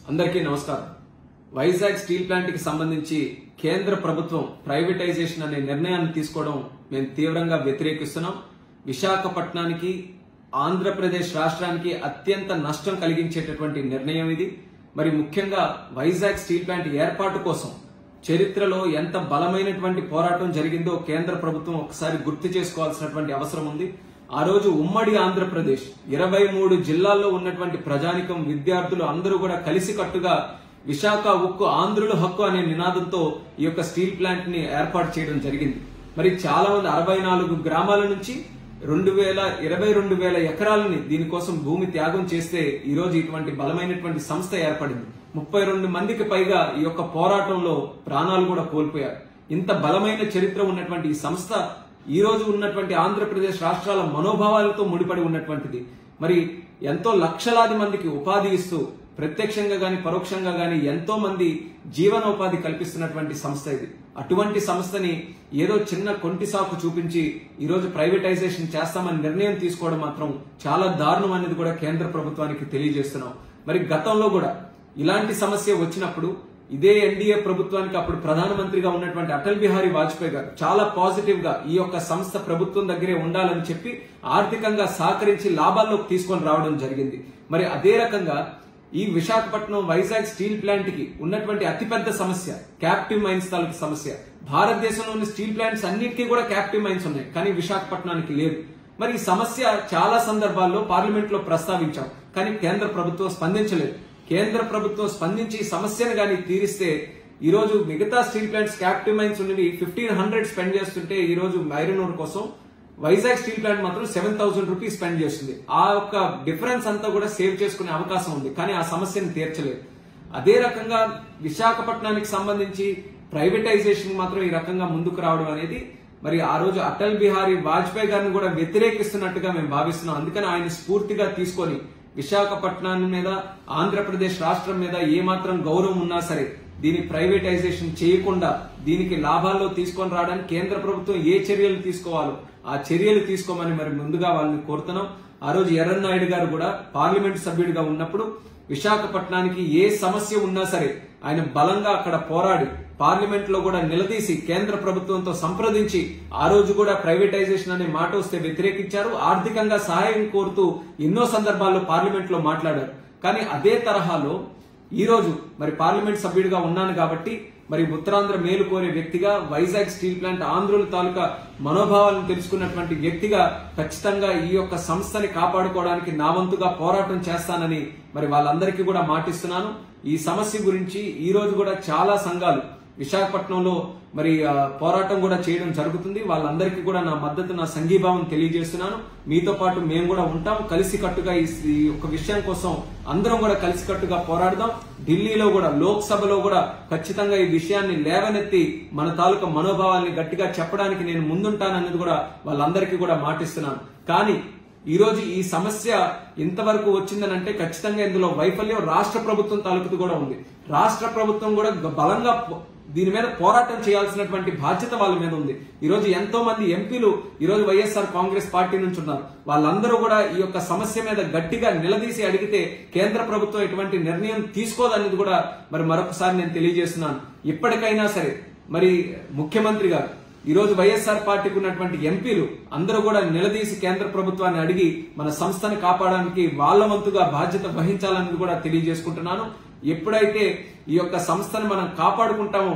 అందరికీ నమస్కారం Vizag steel plant కి సంబంధించి కేంద్ర ప్రభుత్వం ప్రైవేటైజేషన్ అనే నిర్ణయాన్ని తీసుకోవడం మేము తీవ్రంగా వ్యతిరేకిస్తున్నాం విశాఖపట్నానికి ఆంధ్రప్రదేశ్ రాష్ట్రానికి అత్యంత నష్టం కలిగించేటటువంటి నిర్ణయం ఇది మరి ముఖ్యంగా వైజాగ్ స్టీల్ ప్లాంట్ ఏర్పాటు కోసం చరిత్రలో ఎంత బలమైనటువంటి పోరాటం జరిగిందో కేంద్ర ప్రభుత్వం ఒకసారి గుర్తు చేసుకోవాల్సినటువంటి అవసరం ఉంది ఆ రోజు ఉమ్మడి ఆంధ్రప్రదేశ్ ఇరవై మూడు జిల్లాల్లో ఉన్నటువంటి ప్రజానికం విద్యార్థులు అందరూ కూడా కలిసికట్టుగా విశాఖ ఉక్కు ఆంధ్రుల హక్కు అనే నినాదంతో ఈ యొక్క స్టీల్ ప్లాంట్ ని ఏర్పాటు చేయడం జరిగింది మరి చాలా మంది అరవై నాలుగు గ్రామాల నుంచి రెండు వేల ఇరవై రెండు వేల ఎకరాలని దీనికోసం భూమి త్యాగం చేస్తే ఈ రోజు ఇటువంటి బలమైనటువంటి సంస్థ ఏర్పడింది ముప్పై రెండు మందికి పైగా ఈ యొక్క పోరాటంలో ప్రాణాలు కూడా కోల్పోయారు ఇంత బలమైన చరిత్ర ఉన్నటువంటి ఈ సంస్థ ఈ రోజు ఉన్నటువంటి ఆంధ్రప్రదేశ్ రాష్ట్రాల మనోభావాలతో ముడిపడి ఉన్నటువంటిది మరి ఎంతో లక్షలాది మందికి ఉపాధి ఇస్తూ ప్రత్యక్షంగా గాని పరోక్షంగా గాని ఎంతో మంది జీవనోపాధి కల్పిస్తున్నటువంటి సంస్థ ఇది అటువంటి సంస్థని ఏదో చిన్న కొంటి సాకు చూపించి ఈ రోజు ప్రైవేటైజేషన్ చేస్తామని నిర్ణయం తీసుకోవడం మాత్రం చాలా దారుణం అనేది కూడా కేంద్ర ప్రభుత్వానికి తెలియజేస్తున్నాం మరి గతంలో కూడా ఇలాంటి సమస్య వచ్చినప్పుడు ఇదే ఎన్డీఏ ప్రభుత్వానికి అప్పుడు ప్రధానమంత్రిగా ఉన్నటువంటి అటల్ బిహారీ వాజ్పేయి గారు చాలా పాజిటివ్ గా ఈ యొక్క సంస్థ ప్రభుత్వం దగ్గరే ఉండాలని చెప్పి ఆర్థికంగా సహకరించి లాభాల్లోకి తీసుకొని రావడం జరిగింది మరి అదే రకంగా ఈ విశాఖపట్నం వైజాగ్ స్టీల్ ప్లాంట్ కి ఉన్నటువంటి అతిపెద్ద సమస్య క్యాప్టివ్ మైన్స్ తాలూకు సమస్య భారతదేశంలోని స్టీల్ ప్లాంట్స్ అన్నిటికీ కూడా క్యాప్టివ్ మైన్స్ ఉన్నాయి కానీ విశాఖపట్నానికి లేదు మరి ఈ సమస్య చాలా సందర్భాల్లో పార్లమెంట్ లో ప్రస్తావించాం కానీ కేంద్ర ప్రభుత్వం స్పందించలేదు కేంద్ర ప్రభుత్వం స్పందించి ఈ సమస్యను గాని తీరిస్తే ఈ రోజు మిగతా స్టీల్ ప్లాంట్స్ క్యాప్టివ్ మైన్స్ ఉన్నవి ఫిఫ్టీన్ హండ్రెడ్ స్పెండ్ చేస్తుంటే ఈ రోజు ఐరన్ ఓర్ కోసం వైజాగ్ స్టీల్ ప్లాంట్ మాత్రం సెవెన్ థౌసండ్ రూపీస్ స్పెండ్ చేస్తుంది ఆ యొక్క డిఫరెన్స్ అంతా కూడా సేవ్ చేసుకునే అవకాశం ఉంది కానీ ఆ సమస్యను తీర్చలేదు అదే రకంగా విశాఖపట్నానికి సంబంధించి ప్రైవేటైజేషన్ మాత్రం ఈ రకంగా ముందుకు రావడం అనేది మరి ఆ రోజు అటల్ బిహారీ వాజ్పేయి గారిని కూడా వ్యతిరేకిస్తున్నట్టుగా మేము భావిస్తున్నాం అందుకని ఆయన స్ఫూర్తిగా తీసుకొని విశాఖపట్నం మీద ఆంధ్రప్రదేశ్ రాష్ట్రం మీద ఏమాత్రం గౌరవం ఉన్నా సరే దీని ప్రైవేటైజేషన్ చేయకుండా దీనికి లాభాల్లో తీసుకొని రావడానికి కేంద్ర ప్రభుత్వం ఏ చర్యలు తీసుకోవాలో ఆ చర్యలు తీసుకోమని మరి ముందుగా వాళ్ళని కోరుతున్నాం ఆ రోజు ఎర్రన్నాయుడు గారు కూడా పార్లమెంట్ సభ్యుడిగా ఉన్నప్పుడు విశాఖపట్నానికి ఏ సమస్య ఉన్నా సరే ఆయన బలంగా అక్కడ పోరాడి పార్లమెంట్ లో కూడా నిలదీసి కేంద్ర ప్రభుత్వంతో సంప్రదించి ఆ రోజు కూడా ప్రైవేటైజేషన్ అనే మాట వస్తే వ్యతిరేకించారు ఆర్థికంగా సహాయం కోరుతూ ఎన్నో సందర్భాల్లో పార్లమెంట్ లో మాట్లాడారు కానీ అదే తరహాలో ఈ రోజు మరి పార్లమెంట్ సభ్యుడిగా ఉన్నాను కాబట్టి మరి ఉత్తరాంధ్ర మేలు కోరే వ్యక్తిగా వైజాగ్ స్టీల్ ప్లాంట్ ఆంధ్రుల తాలూకా మనోభావాలను తెలుసుకున్నటువంటి వ్యక్తిగా ఖచ్చితంగా ఈ యొక్క సంస్థని కాపాడుకోవడానికి నా వంతుగా పోరాటం చేస్తానని మరి వాళ్ళందరికీ కూడా మాటిస్తున్నాను ఈ సమస్య గురించి ఈ రోజు కూడా చాలా సంఘాలు విశాఖపట్నంలో మరి ఆ, పోరాటం కూడా చేయడం జరుగుతుంది వాళ్ళందరికీ కూడా నా మద్దతు నా సంఘీభావం తెలియజేస్తున్నాను మీతో పాటు మేము కూడా ఉంటాం కలిసికట్టుగా ఈ ఈ యొక్క విషయం కోసం అందరం కూడా కలిసికట్టుగా పోరాడదాం ఢిల్లీలో కూడా లోక్సభలో కూడా ఖచ్చితంగా ఈ విషయాన్ని లేవనెత్తి మన తాలూకా మనోభావాల్ని గట్టిగా చెప్పడానికి నేను ముందుంటానన్నది కూడా వాళ్ళందరికీ కూడా మాటిస్తున్నాను కానీ ఈ రోజు ఈ సమస్య ఇంతవరకు వచ్చిందనంటే ఖచ్చితంగా ఇందులో వైఫల్యం రాష్ట్ర ప్రభుత్వం తాలూకుది కూడా ఉంది రాష్ట్ర ప్రభుత్వం కూడా గ- బలంగా పో- దీని మీద పోరాటం చేయాల్సినటువంటి బాధ్యత వాళ్ళ మీద ఉంది ఈ రోజు ఎంతో మంది ఎంపీలు ఈ రోజు వైఎస్ఆర్ కాంగ్రెస్ పార్టీ నుంచి ఉన్నారు వాళ్ళందరూ కూడా ఈ యొక్క సమస్య మీద గట్టిగా నిలదీసి అడిగితే కేంద్ర ప్రభుత్వం ఎటువంటి నిర్ణయం తీసుకోదనేది కూడా మరి మరొకసారి నేను తెలియజేస్తున్నాను ఇప్పటికైనా సరే మరి ముఖ్యమంత్రి గారు ఈ రోజు వైఎస్ఆర్ పార్టీకి ఉన్నటువంటి ఎంపీలు అందరూ కూడా నిలదీసి కేంద్ర ప్రభుత్వాన్ని అడిగి మన సంస్థను కాపాడడానికి వాళ్ళ వంతుగా బాధ్యత వహించాలని కూడా తెలియజేసుకుంటున్నాను ఎప్పుడైతే ఈ యొక్క సంస్థను మనం కాపాడుకుంటామో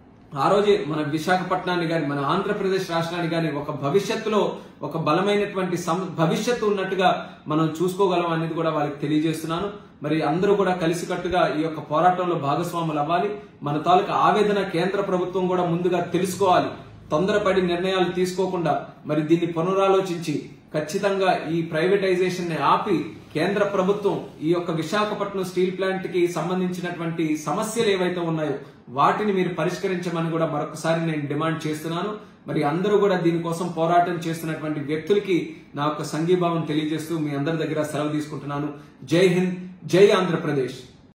ఆ రోజే మన విశాఖపట్నాన్ని గాని మన ఆంధ్రప్రదేశ్ రాష్ట్రాన్ని గాని ఒక భవిష్యత్తులో ఒక బలమైనటువంటి సం- భవిష్యత్తు ఉన్నట్టుగా మనం చూసుకోగలం అనేది కూడా వాళ్ళకి తెలియజేస్తున్నాను మరి అందరూ కూడా కలిసికట్టుగా ఈ యొక్క పోరాటంలో భాగస్వాములు అవ్వాలి మన తాలూకా ఆవేదన కేంద్ర ప్రభుత్వం కూడా ముందుగా తెలుసుకోవాలి తొందరపడి నిర్ణయాలు తీసుకోకుండా మరి దీన్ని పునరాలోచించి ఖచ్చితంగా ఈ ప్రైవేటైజేషన్ ని ఆపి కేంద్ర ప్రభుత్వం ఈ యొక్క విశాఖపట్నం స్టీల్ ప్లాంట్ కి సంబంధించినటువంటి సమస్యలు ఏవైతే ఉన్నాయో వాటిని మీరు పరిష్కరించమని కూడా మరొకసారి నేను డిమాండ్ చేస్తున్నాను మరి అందరూ కూడా దీనికోసం పోరాటం చేస్తున్నటువంటి వ్యక్తులకి నా యొక్క సంఘీభావం తెలియజేస్తూ మీ అందరి దగ్గర సెలవు తీసుకుంటున్నాను జై హింద్ జై ఆంధ్రప్రదేశ్